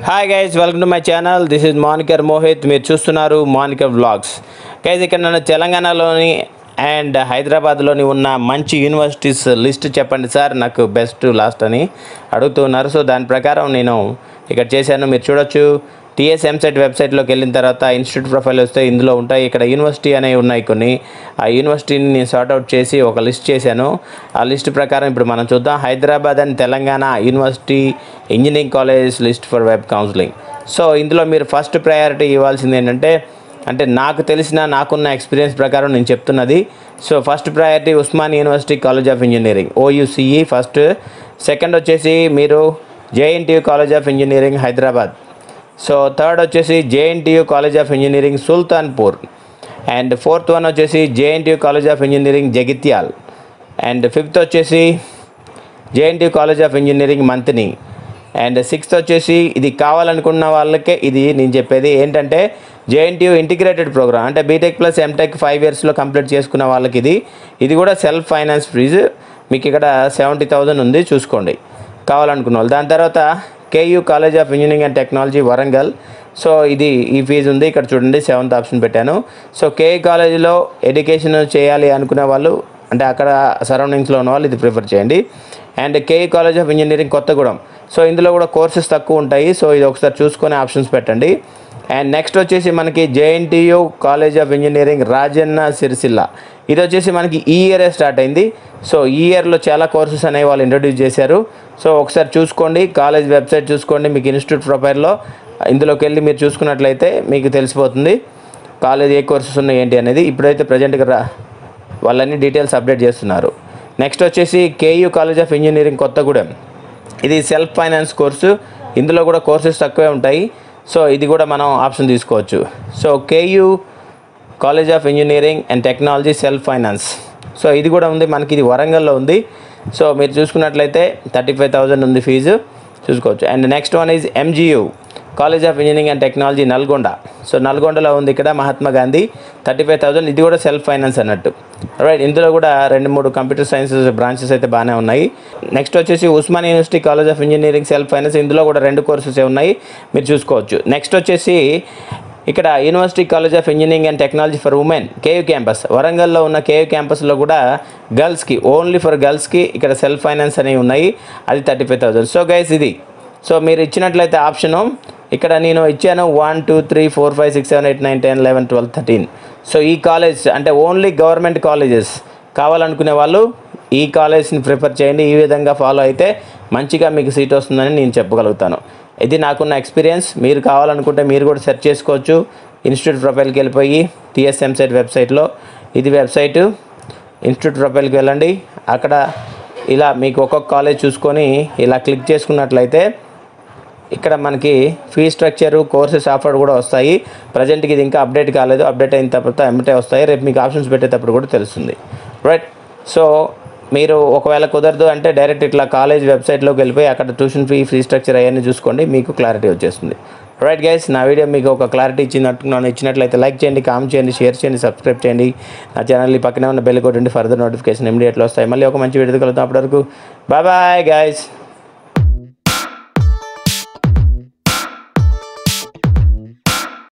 hi guys welcome to my channel this is Manikar Mohit మీరు చూస్తున్నారు మానికర్ vlogs guys ఇక్కడ నన్ను తెలంగాణలోని అండ్ హైదరాబాద్లోని ఉన్న మంచి యూనివర్సిటీస్ లిస్ట్ చెప్పండి సార్ నాకు బెస్ట్ లాస్ట్ అని అడుగుతున్నారు సో దాని ప్రకారం నేను ఇక్కడ చేశాను మీరు చూడొచ్చు టీఎస్ ఎంసెట్ వెబ్సైట్లోకి వెళ్ళిన తర్వాత ఇన్స్టిట్యూట్ ప్రొఫైల్ వస్తే ఇందులో ఉంటాయి ఇక్కడ యూనివర్సిటీ అనేవి ఉన్నాయి కొన్ని ఆ యూనివర్సిటీని నేను సార్ట్అవుట్ చేసి ఒక లిస్ట్ చేశాను ఆ లిస్ట్ ప్రకారం ఇప్పుడు మనం చూద్దాం Hyderabad and Telangana university engineering college list for web counselling so ఇందులో మీరు ఫస్ట్ ప్రయారిటీ ఇవ్వాల్సింది ఏంటంటే అంటే నాకు తెలిసిన నాకున్న ఎక్స్పీరియన్స్ ప్రకారం నేను చెప్తున్నది so first priority Osman university college of engineering OUCE first second వచ్చేసి మీరు JNTU college of engineering Hyderabad so third వచ్చేసి JNTU college of engineering Sultanpur and fourth one వచ్చేసి JNTU college of engineering Jagtial and fifth వచ్చేసి JNTU college of engineering Manthani and sixth వచ్చేసి ఇది కావాలనుకున్న వాళ్ళకే ఇది నేను చెప్పేది ఏంటంటే జేఎన్టీయూ ఇంటిగ్రేటెడ్ ప్రోగ్రామ్ అంటే బీటెక్ ప్లస్ ఎంటెక్ ఫైవ్ ఇయర్స్లో కంప్లీట్ చేసుకున్న వాళ్ళకి ఇది ఇది కూడా సెల్ఫ్ ఫైనాన్స్ ఫీజు మీకు ఇక్కడ సెవెంటీ థౌజండ్ ఉంది చూసుకోండి కావాలనుకున్న వాళ్ళు దాని తర్వాత KU college of engineering and technology Warangal so ఇది ఈ ఫీజు ఉంది ఇక్కడ చూడండి సెవెంత్ ఆప్షన్ పెట్టాను సో కేయూ కాలేజీలో ఎడ్యుకేషన్ చేయాలి అనుకునే వాళ్ళు అంటే అక్కడ సరౌండింగ్స్లో ఉన్న వాళ్ళు ఇది ప్రిఫర్ చేయండి and KU college of engineering Kothagudem so ఇందులో కూడా కోర్సెస్ తక్కువ ఉంటాయి సో ఇది ఒకసారి చూసుకొని ఆప్షన్స్ పెట్టండి అండ్ నెక్స్ట్ వచ్చేసి మనకి JNTU college of engineering Rajanna Sircilla ఇది వచ్చేసి మనకి ఈ ఇయరే స్టార్ట్ అయింది సో ఈ ఇయర్లో చాలా కోర్సెస్ అనేవి వాళ్ళు ఇంట్రడ్యూస్ చేశారు సో ఒకసారి చూసుకోండి కాలేజ్ వెబ్సైట్ చూసుకోండి మీకు ఇన్స్టిట్యూట్ ప్రొఫైల్లో ఇందులోకి వెళ్ళి మీరు చూసుకున్నట్లయితే మీకు తెలిసిపోతుంది కాలేజ్ ఏ కోర్సెస్ ఉన్నాయి ఏంటి అనేది ఇప్పుడైతే ప్రజెంట్గా రా వాళ్ళన్ని డీటెయిల్స్ అప్డేట్ చేస్తున్నారు నెక్స్ట్ వచ్చేసి KU college of engineering Kothagudem ఇది సెల్ఫ్ ఫైనాన్స్ కోర్సు ఇందులో కూడా కోర్సెస్ తక్కువే ఉంటాయి సో ఇది కూడా మనం ఆప్షన్ తీసుకోవచ్చు so KU college of engineering and technology self finance so ఇది కూడా ఉంది మనకి ఇది వరంగల్లో ఉంది సో మీరు చూసుకున్నట్లయితే థర్టీ ఫైవ్ థౌజండ్ ఉంది ఫీజు చూసుకోవచ్చు and next one is MGU college of engineering and technology Nalgonda so నల్గొండలో ఉంది ఇక్కడ Mahatma Gandhi thirty five thousand ఇది కూడా సెల్ఫ్ ఫైనాన్స్ అన్నట్టు రైట్ ఇందులో కూడా రెండు మూడు కంప్యూటర్ సైన్సెస్ బ్రాంచెస్ అయితే బాగానే ఉన్నాయి నెక్స్ట్ వచ్చేసి Osman university college of engineering self finance ఇందులో కూడా రెండు కోర్సెస్ ఉన్నాయి మీరు చూసుకోవచ్చు నెక్స్ట్ వచ్చేసి ఇక్కడ university college of engineering and technology for women KU campus వరంగల్లో ఉన్న కేయూ క్యాంపస్లో కూడా గర్ల్స్కి ఓన్లీ ఫర్ గర్ల్స్కి ఇక్కడ సెల్ఫ్ ఫైనాన్స్ అనేవి ఉన్నాయి అది thirty five thousand so guys ఇది సో మీరు ఇచ్చినట్లయితే ఆప్షను ఇక్కడ నేను ఇచ్చాను one two three four five six seven eight nine ten eleven twelve thirteen so ఈ కాలేజ్ అంటే ఓన్లీ గవర్నమెంట్ కాలేజెస్ కావాలనుకునే వాళ్ళు ఈ కాలేజ్ని ప్రిఫర్ చేయండి ఈ విధంగా ఫాలో అయితే మంచిగా మీకు సీట్ వస్తుందని నేను చెప్పగలుగుతాను ఇది నాకున్న ఎక్స్పీరియన్స్ మీరు కావాలనుకుంటే మీరు కూడా సెర్చ్ చేసుకోవచ్చు ఇన్స్టిట్యూట్ ప్రొఫైల్కి వెళ్ళిపోయి టీఎస్ఎం సైట్ వెబ్సైట్లో ఇది వెబ్సైటు ఇన్స్టిట్యూట్ ప్రొఫైల్కి వెళ్ళండి అక్కడ ఇలా మీకు ఒక్కొక్క కాలేజ్ చూసుకొని ఇలా క్లిక్ చేసుకున్నట్లయితే ఇక్కడ మనకి ఫీ స్ట్రక్చరు కోర్సెస్ ఆఫర్ కూడా వస్తాయి ప్రజెంట్కి ఇది ఇంకా అప్డేట్ కాలేదు అప్డేట్ అయిన తర్వాత ఎమ్మటే వస్తాయి రేపు మీకు ఆప్షన్స్ పెట్టేటప్పుడు కూడా తెలుస్తుంది రైట్ సో మీరు ఒకవేళ కుదరదు అంటే డైరెక్ట్ ఇట్లా కాలేజ్ వెబ్సైట్లోకి వెళ్ళిపోయి అక్కడ ట్యూషన్ ఫీ ఫీ స్ట్రక్చర్ అవన్నీ చూసుకోండి మీకు క్లారిటీ వచ్చేస్తుంది రైట్ గైస్ నా వీడియో మీకు ఒక క్లారిటీ ఇచ్చినట్టు ఇచ్చినట్లయితే లైక్ చేయండి కామెంట్ చేయండి షేర్ చేయండి సబ్స్క్రైబ్ చేయండి నా ఛానల్ పక్కనే ఉన్న బెల్ కొట్టండి ఫర్దర్ నోటిఫికేషన్ ఇమీడియట్లో వస్తాయి మళ్ళీ ఒక మంచి వీడియో కలుగుతాం అప్పటివరకు బాయ్ బాయ్ గైస్